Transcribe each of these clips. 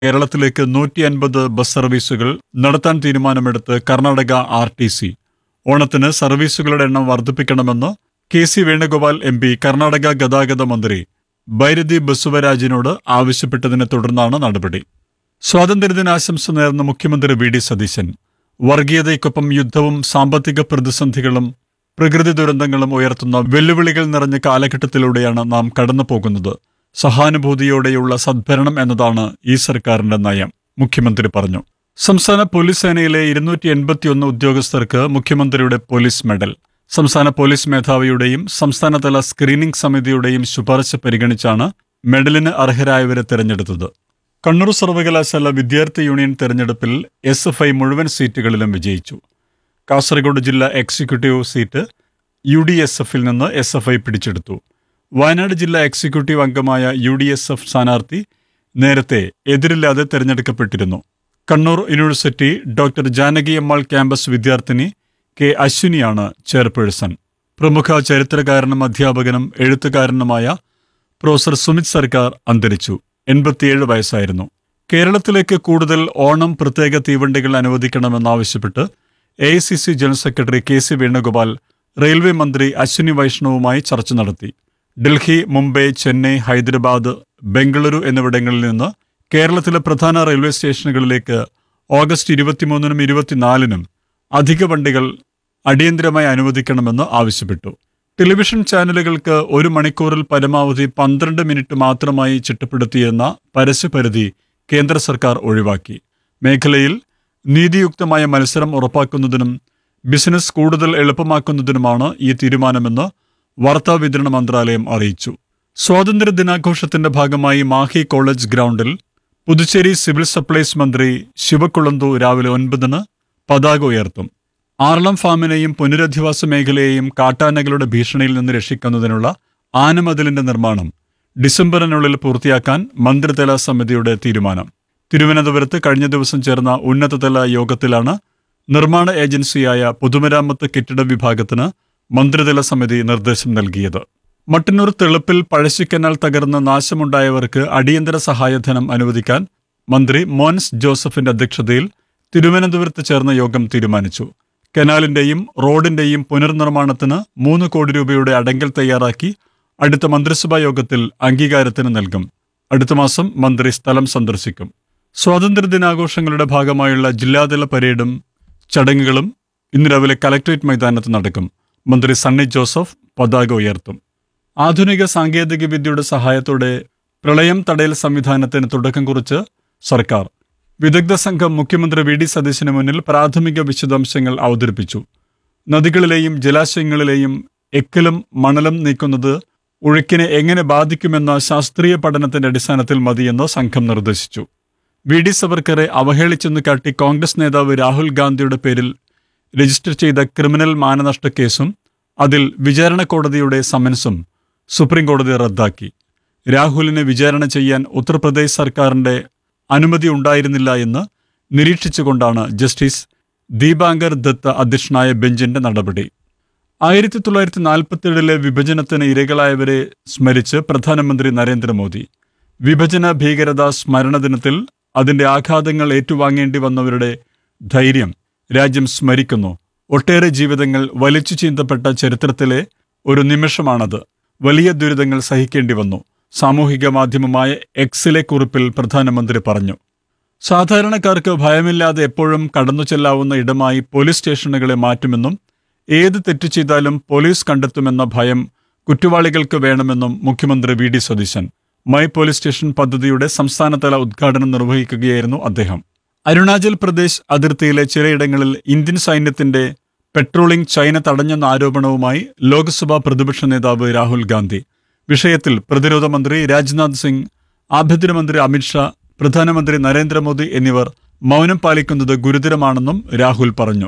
കേരളത്തിലേക്ക് നൂറ്റി അൻപത് ബസ് സർവീസുകൾ നടത്താൻ തീരുമാനമെടുത്ത് കർണാടക ആർ ടി സി ഓണത്തിന് സർവീസുകളുടെ എണ്ണം വർദ്ധിപ്പിക്കണമെന്ന് K C Venugopal M P Karnataka ഗതാഗത മന്ത്രി ബൈരതി ബസുവരാജിനോട് ആവശ്യപ്പെട്ടതിനെ തുടർന്നാണ് നടപടി സ്വാതന്ത്ര്യദിനാശംസ നേർന്ന മുഖ്യമന്ത്രി വി ഡി സതീശൻ വർഗീയതയ്ക്കൊപ്പം യുദ്ധവും സാമ്പത്തിക പ്രതിസന്ധികളും പ്രകൃതി ദുരന്തങ്ങളും ഉയർത്തുന്ന വെല്ലുവിളികൾ നിറഞ്ഞ കാലഘട്ടത്തിലൂടെയാണ് നാം കടന്നു പോകുന്നത് സഹാനുഭൂതിയോടെയുള്ള സദ്ഭരണം എന്നതാണ് ഈ സർക്കാരിന്റെ നയം മുഖ്യമന്ത്രി പറഞ്ഞു സംസ്ഥാന പോലീസ് സേനയിലെ ഇരുന്നൂറ്റി എൺപത്തിയൊന്ന് ഉദ്യോഗസ്ഥർക്ക് മുഖ്യമന്ത്രിയുടെ പോലീസ് മെഡൽ സംസ്ഥാന പോലീസ് മേധാവിയുടെയും സംസ്ഥാനതല സ്ക്രീനിംഗ് സമിതിയുടെയും ശുപാർശ പരിഗണിച്ചാണ് മെഡലിന് അർഹരായവരെ തെരഞ്ഞെടുത്തത് കണ്ണൂർ സർവകലാശാല വിദ്യാർത്ഥി യൂണിയൻ തെരഞ്ഞെടുപ്പിൽ എസ് എഫ് ഐ മുഴുവൻ സീറ്റുകളിലും വിജയിച്ചു കാസർഗോഡ് ജില്ലാ executive seat U D S എഫിൽ നിന്ന് എസ് എഫ് ഐ പിടിച്ചെടുത്തു വയനാട് ജില്ലാ എക്സിക്യൂട്ടീവ് അംഗമായ യു ഡി എസ് എഫ് സ്ഥാനാർത്ഥി നേരത്തെ എതിരില്ലാതെ തെരഞ്ഞെടുക്കപ്പെട്ടിരുന്നു Kannur university doctor Janaki Ammal campus വിദ്യാർത്ഥിനി കെ അശ്വിനിയാണ് ചെയർപേഴ്സൺ പ്രമുഖ ചരിത്രകാരനും അധ്യാപകനും എഴുത്തുകാരനുമായ പ്രൊഫസർ സുമിത് സർക്കാർ അന്തരിച്ചു എൺപത്തിയേഴ് വയസ്സായിരുന്നു കേരളത്തിലേക്ക് കൂടുതൽ ഓണം പ്രത്യേക തീവണ്ടികൾ അനുവദിക്കണമെന്നാവശ്യപ്പെട്ട് A I C C general secretary K C Venugopal railway മന്ത്രി അശ്വിനി വൈഷ്ണവുമായി ചർച്ച നടത്തി ഡൽഹി മുംബൈ ചെന്നൈ ഹൈദരാബാദ് ബംഗളൂരു എന്നിവിടങ്ങളിൽ നിന്ന് കേരളത്തിലെ പ്രധാന റെയിൽവേ സ്റ്റേഷനുകളിലേക്ക് ഓഗസ്റ്റ് ഇരുപത്തിമൂന്നിനും ഇരുപത്തിനാലിനും അധിക വണ്ടികൾ അടിയന്തരമായി അനുവദിക്കണമെന്ന് ആവശ്യപ്പെട്ടു ടെലിവിഷൻ ചാനലുകൾക്ക് ഒരു മണിക്കൂറിൽ പരമാവധി പന്ത്രണ്ട് മിനിറ്റ് മാത്രമായി ചിട്ടപ്പെടുത്തിയെന്ന പരസ്യപരിധി കേന്ദ്ര സർക്കാർ ഒഴിവാക്കി മേഖലയിൽ നീതിയുക്തമായ മത്സരം ഉറപ്പാക്കുന്നതിനും ബിസിനസ് കൂടുതൽ എളുപ്പമാക്കുന്നതിനുമാണ് ഈ തീരുമാനമെന്ന് വാർത്താവിതരണ മന്ത്രാലയം അറിയിച്ചു സ്വാതന്ത്ര്യ ദിനാഘോഷത്തിന്റെ ഭാഗമായി മാഹി കോളേജ് ഗ്രൗണ്ടിൽ പുതുച്ചേരി സിവിൽ സപ്ലൈസ് മന്ത്രി ശിവക്കുളന്തു രാവിലെ ഒൻപതിന് പതാക ഉയർത്തും ആറളം ഫാമിനെയും പുനരധിവാസ മേഖലയെയും കാട്ടാനകളുടെ ഭീഷണിയിൽ നിന്ന് രക്ഷിക്കുന്നതിനുള്ള ആനമതിലിന്റെ നിർമ്മാണം ഡിസംബറിനുള്ളിൽ പൂർത്തിയാക്കാൻ മന്ത്രിതല സമിതിയുടെ തീരുമാനം തിരുവനന്തപുരത്ത് കഴിഞ്ഞ ദിവസം ചേർന്ന ഉന്നതതല യോഗത്തിലാണ് നിർമ്മാണ ഏജൻസിയായ പൊതുമരാമത്ത് കെട്ടിട വിഭാഗത്തിന് മന്ത്രിതല സമിതി നിർദ്ദേശം നൽകിയത് മട്ടന്നൂർ തെളുപ്പിൽ പഴശ്ശിക്കനാൽ തകർന്ന് നാശമുണ്ടായവർക്ക് അടിയന്തര സഹായധനം അനുവദിക്കാൻ മന്ത്രി മോൻസ് ജോസഫിന്റെ അധ്യക്ഷതയിൽ തിരുവനന്തപുരത്ത് ചേർന്ന യോഗം തീരുമാനിച്ചു കനാലിന്റെയും റോഡിന്റെയും പുനർനിർമ്മാണത്തിന് മൂന്ന് കോടി രൂപയുടെ അടങ്കൽ തയ്യാറാക്കി അടുത്ത മന്ത്രിസഭാ യോഗത്തിൽ അംഗീകാരത്തിന് നൽകും അടുത്ത മാസം മന്ത്രി സ്ഥലം സന്ദർശിക്കും സ്വാതന്ത്ര്യദിനാഘോഷങ്ങളുടെ ഭാഗമായുള്ള ജില്ലാതല പരേഡും ചടങ്ങുകളും ഇന്ന് രാവിലെ കലക്ട്രേറ്റ് മൈതാനത്ത് നടക്കും മന്ത്രി സണ്ണി ജോസഫ് പതാക ഉയർത്തും ആധുനിക സാങ്കേതിക വിദ്യയുടെ സഹായത്തോടെ പ്രളയം തടയൽ സംവിധാനത്തിന് തുടക്കം കുറിച്ച് സർക്കാർ വിദഗ്ധ സംഘം മുഖ്യമന്ത്രി വി ഡി സതീശന് മുന്നിൽ പ്രാഥമിക വിശദാംശങ്ങൾ അവതരിപ്പിച്ചു നദികളിലെയും ജലാശയങ്ങളിലെയും എക്കലും മണലും നീക്കുന്നത് ഒഴുക്കിനെ എങ്ങനെ ബാധിക്കുമെന്ന ശാസ്ത്രീയ പഠനത്തിന്റെ അടിസ്ഥാനത്തിൽ മതിയെന്ന് സംഘം നിർദ്ദേശിച്ചു വി ഡി സവർക്കറെ അവഹേളിച്ചെന്ന് കാട്ടി കോൺഗ്രസ് നേതാവ് രാഹുൽ ഗാന്ധിയുടെ പേരിൽ രജിസ്റ്റർ ചെയ്ത ക്രിമിനൽ മാനനഷ്ട കേസും അതിൽ വിചാരണ കോടതിയുടെ സമൻസും സുപ്രീം കോടതി റദ്ദാക്കി രാഹുലിനെ വിചാരണ ചെയ്യാൻ ഉത്തർപ്രദേശ് സർക്കാരിന്റെ അനുമതി ഉണ്ടായിരുന്നില്ല എന്ന് നിരീക്ഷിച്ചുകൊണ്ടാണ് ജസ്റ്റിസ് ദീപാങ്കർ ദത്ത അധ്യക്ഷനായ ബെഞ്ചിന്റെ നടപടി ആയിരത്തി തൊള്ളായിരത്തി നാൽപ്പത്തിയേഴിലെ വിഭജനത്തിന് ഇരകളായവരെ സ്മരിച്ച് പ്രധാനമന്ത്രി നരേന്ദ്രമോദി വിഭജന ഭീകരത സ്മരണ ദിനത്തിൽ അതിന്റെ ആഘാതങ്ങൾ ഏറ്റുവാങ്ങേണ്ടി വന്നവരുടെ ധൈര്യം രാജ്യം സ്മരിക്കുന്നു ഒട്ടേറെ ജീവിതങ്ങൾ വലിച്ചു ചീന്തപ്പെട്ട ചരിത്രത്തിലെ ഒരു നിമിഷമാണത് വലിയ ദുരിതങ്ങൾ സഹിക്കേണ്ടി വന്നു സാമൂഹിക മാധ്യമമായ എക്സിലെ കുറിപ്പിൽ പ്രധാനമന്ത്രി പറഞ്ഞു സാധാരണക്കാർക്ക് ഭയമില്ലാതെ എപ്പോഴും കടന്നു ചെല്ലാവുന്ന ഇടമായി പോലീസ് സ്റ്റേഷനുകളെ മാറ്റുമെന്നും ഏത് തെറ്റ് ചെയ്താലും പോലീസ് കണ്ടെത്തുമെന്ന ഭയം കുറ്റവാളികൾക്ക് വേണമെന്നും മുഖ്യമന്ത്രി V D Satheesan my police station പദ്ധതിയുടെ സംസ്ഥാനതല ഉദ്ഘാടനം നിർവഹിക്കുകയായിരുന്നു അദ്ദേഹം അരുണാചൽ പ്രദേശ് അതിർത്തിയിലെ ചിലയിടങ്ങളിൽ ഇന്ത്യൻ സൈന്യത്തിന്റെ പെട്രോളിംഗ് ചൈന തടഞ്ഞെന്ന ആരോപണവുമായി ലോക്സഭാ പ്രതിപക്ഷ നേതാവ് രാഹുൽ ഗാന്ധി വിഷയത്തിൽ പ്രതിരോധ മന്ത്രി രാജ്നാഥ് സിംഗ് ആഭ്യന്തരമന്ത്രി അമിത്ഷാ പ്രധാനമന്ത്രി നരേന്ദ്രമോദി എന്നിവർ മൗനം പാലിക്കുന്നത് ഗുരുതരമാണെന്നും രാഹുൽ പറഞ്ഞു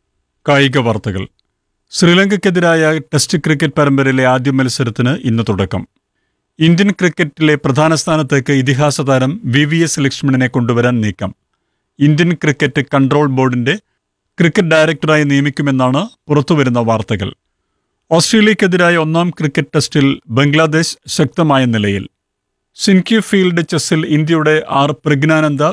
കായിക വാർത്തകൾ ശ്രീലങ്കയ്ക്കെതിരായ ടെസ്റ്റ് ക്രിക്കറ്റ് പരമ്പരയിലെ ആദ്യ മത്സരത്തിന് ഇന്ന് തുടക്കം ഇന്ത്യൻ ക്രിക്കറ്റിലെ പ്രധാന സ്ഥാനത്തേക്ക് ഇതിഹാസ താരം വി വി എസ് ലക്ഷ്മണനെ കൊണ്ടുവരാൻ നീക്കം ഇന്ത്യൻ ക്രിക്കറ്റ് കൺട്രോൾ ബോർഡിന്റെ ക്രിക്കറ്റ് ഡയറക്ടറായി നിയമിക്കുമെന്നാണ് പുറത്തുവരുന്ന വാർത്തകൾ ഓസ്ട്രേലിയക്കെതിരായ ഒന്നാം ക്രിക്കറ്റ് ടെസ്റ്റിൽ ബംഗ്ലാദേശ് ശക്തമായ നിലയിൽ സിൻക്യൂ ഫീൽഡ് ചെസ്സിൽ ഇന്ത്യയുടെ ആർ പ്രജ്ഞാനന്ദ